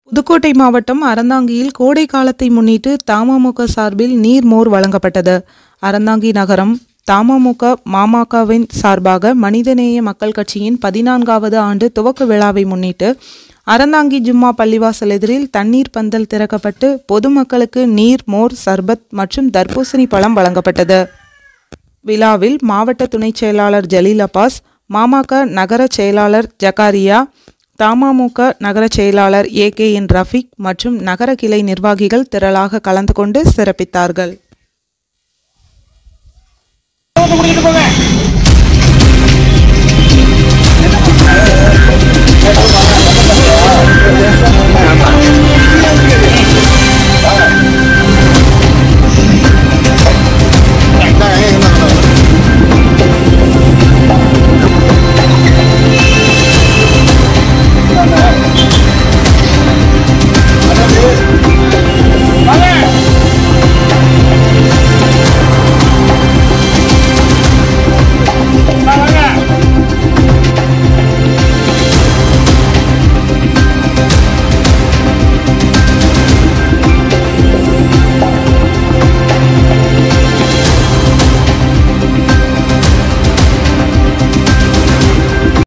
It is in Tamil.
புதுக்கோட்டை மாவட்டம் அறந்தாங்கியில் கோடை காலத்தை முன்னிட்டு தமமுக சார்பில் நீர்மோர் வழங்கப்பட்டது அறந்தாங்கி நகரம் தமமுக மாமகவின் சார்பாக மனிதநேய மக்கள் கட்சியின் பதினான்காவது ஆண்டு துவக்க விழாவை முன்னிட்டு அறந்தாங்கி ஜும்மா பள்ளிவாசல் எதிரில் தண்ணீர் பந்தல் திறக்கப்பட்டு பொதுமக்களுக்கு நீர் மோர் சர்பத் மற்றும் தர்பூசணி பழம் வழங்கப்பட்டது விழாவில் மாவட்ட துணைச் செயலாளர் ஜலீல் அப்பாஸ் மாமக நகர செயலாளர் ஜகாரியா தமமுக நகர செயலாளர் ஏ கே என் ரஃபீக் மற்றும் நகர கிளை நிர்வாகிகள் திரளாக கலந்து கொண்டு சிறப்பித்தார்கள்